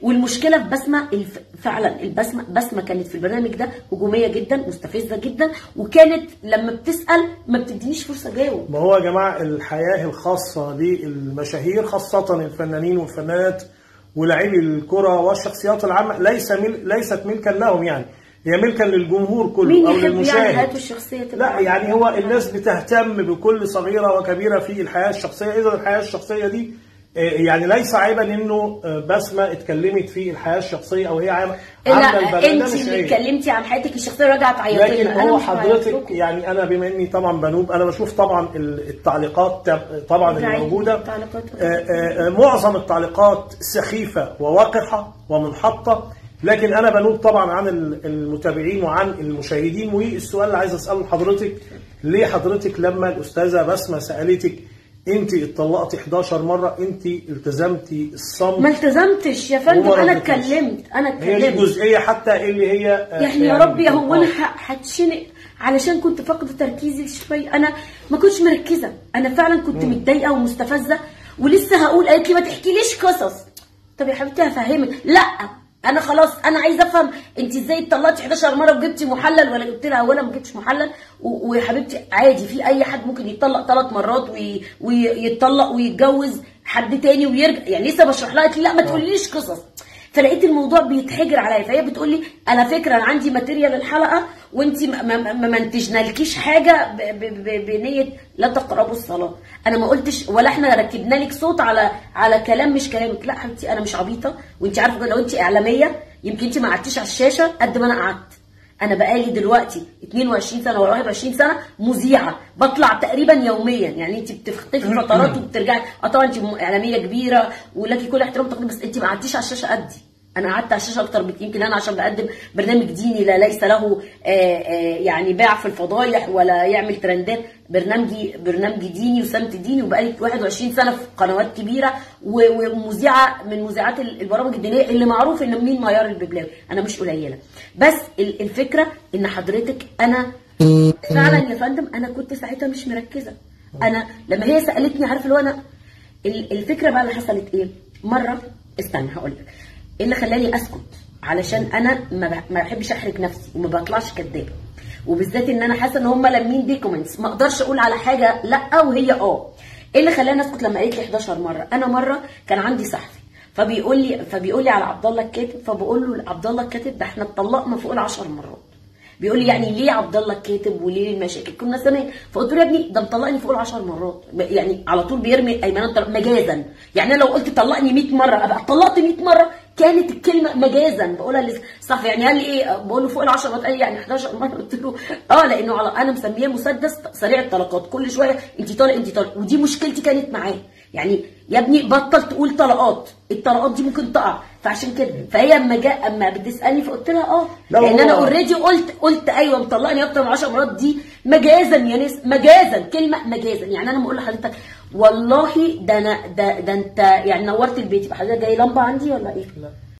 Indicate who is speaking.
Speaker 1: والمشكله في بسمه الف... فعلا البسمه بسمه كانت في البرنامج ده هجوميه جدا مستفزه جدا وكانت لما بتسال ما بتدينيش فرصه اجاوب
Speaker 2: ما هو يا جماعه الحياه الخاصه بالمشاهير خاصه الفنانين والفنانات ولاعبي الكره والشخصيات العامه ليس مل... ليست ملكا لهم يعني هي ملكا للجمهور كله
Speaker 1: مين
Speaker 2: او
Speaker 1: يحب يعني
Speaker 2: للمشاهد
Speaker 1: حياته الشخصيه تبقى
Speaker 2: لا يعني هو الناس بتهتم بكل صغيره وكبيره في الحياه الشخصيه اذا الحياه الشخصيه دي آه، يعني ليس عيبا انه آه، بسمه اتكلمت في الحياه الشخصيه او هي عامله عاملة
Speaker 1: لا
Speaker 2: البرنامج
Speaker 1: انت
Speaker 2: مش
Speaker 1: اللي
Speaker 2: عيب.
Speaker 1: اتكلمتي عن حياتك الشخصيه راجعه تعيطي
Speaker 2: لكن
Speaker 1: لنا. أنا
Speaker 2: هو
Speaker 1: مش بعيط
Speaker 2: حضرتك
Speaker 1: لكم.
Speaker 2: يعني انا بما اني طبعا بنوب انا بشوف طبعا ال- التعليقات ت- طبعا اللي
Speaker 1: بعيد
Speaker 2: موجوده
Speaker 1: التعليقات.
Speaker 2: آه، آه، آه، معظم التعليقات سخيفه ووقحه ومنحطه لكن انا بنوب طبعا عن ال- المتابعين وعن المشاهدين والسؤال اللي عايز اساله لحضرتك ليه حضرتك لما الاستاذه بسمه سالتك انت اتطلقتي 11 مره انت التزمتي
Speaker 1: ما
Speaker 2: الصمت
Speaker 1: التزمتش يا فندم
Speaker 2: وما
Speaker 1: انا
Speaker 2: ردتيش.
Speaker 1: اتكلمت انا
Speaker 2: هي دي
Speaker 1: اتكلمت
Speaker 2: الجزئيه حتى اللي هي آه،
Speaker 1: يعني يا ربي هو انا
Speaker 2: آه.
Speaker 1: ه- هتشنق علشان كنت فاقده تركيزي شويه انا ما كنتش مركزه انا فعلا كنت متضايقه ومستفزه ولسه هقول قالت لي ما تحكيليش قصص طب يا حبيبتي هفهمك لا انا خلاص انا عايزه افهم انت ازاي اتطلقتي 11 مره وجبتي محلل ولا جبت لها ولا ما جبتش محلل و- ويا حبيبتي عادي في اي حد ممكن يتطلق ثلاث مرات وي- ويتطلق ويتجوز حد تاني ويرجع يعني لسه بشرح لها قالت لي لا ما تقوليش قصص فلقيت الموضوع بيتحجر عليا فهي بتقول لي على فكره انا عندي ماتيريال الحلقه وانت ما ما- ما منتجنالكيش حاجه ب- ب- ب- بنيه لا تقربوا الصلاه انا ما قلتش ولا احنا ركبنا لك صوت على على كلام مش كلامك لا حبيبتي انا مش عبيطه وانت عارفه لو انت اعلاميه يمكن انت ما قعدتيش على الشاشه قد ما انا قعدت انا بقالي دلوقتي 22 سنه ولا 21 سنه مذيعه بطلع تقريبا يوميا يعني انت بتختفي فترات وبترجعي اه طبعا انت اعلاميه كبيره ولكي كل احترام وتقدير بس انت ما قعدتيش على الشاشه قدي انا قعدت على الشاشه اكتر بكتير يمكن انا عشان بقدم برنامج ديني لا ليس له آه، آه، يعني باع في الفضايح ولا يعمل ترندات برنامجي برنامجي ديني وسمت ديني وبقالي 21 سنه في قنوات كبيره و- ومذيعه من مذيعات ال- البرامج الدينيه اللي معروف ان مين معيار الببلاوي انا مش قليله بس ال- الفكره ان حضرتك انا فعلا يا فندم انا كنت ساعتها مش مركزه انا لما هي سالتني عارف اللي هو انا ال- الفكره بقى اللي حصلت ايه مره استنى هقول لك ايه اللي خلاني اسكت علشان انا ما بح- ما بحبش احرج نفسي وما بطلعش كدابه وبالذات ان انا حاسه ان هم لامين دي كومنتس ما اقدرش اقول على حاجه لا وهي اه ايه اللي خلاني اسكت لما قالت لي 11 مره انا مره كان عندي صحفي فبيقول لي فبيقول لي على عبد الله الكاتب فبقول له عبد الله الكاتب ده احنا اتطلقنا فوق ال 10 مرات بيقول لي يعني ليه عبد الله الكاتب وليه المشاكل كنا زمان فقلت له يا ابني ده مطلقني فوق ال 10 مرات يعني على طول بيرمي ايمن انت مجازا يعني أنا لو قلت طلقني 100 مره ابقى اتطلقت 100 مره كانت الكلمه مجازا بقولها صح يعني قال لي ايه بقول له فوق ال 10 مرات قال لي يعني 11 مره قلت له اه لانه على انا مسميه مسدس سريع الطلقات كل شويه انت طالق انت طالق ودي مشكلتي كانت معاه يعني يا ابني بطل تقول طلقات الطلقات دي ممكن تقع فعشان كده فهي اما جاء اما بتسالني فقلت لها اه
Speaker 2: لا
Speaker 1: لان انا
Speaker 2: هو-
Speaker 1: اوريدي قلت قلت ايوه مطلقني اكتر من 10 مرات دي مجازا يا ناس مجازا كلمه مجازا يعني انا بقول لحضرتك والله ده انا ده ده انت يعني نورت البيت يبقى حضرتك جاي لمبه عندي ولا ايه؟
Speaker 2: لا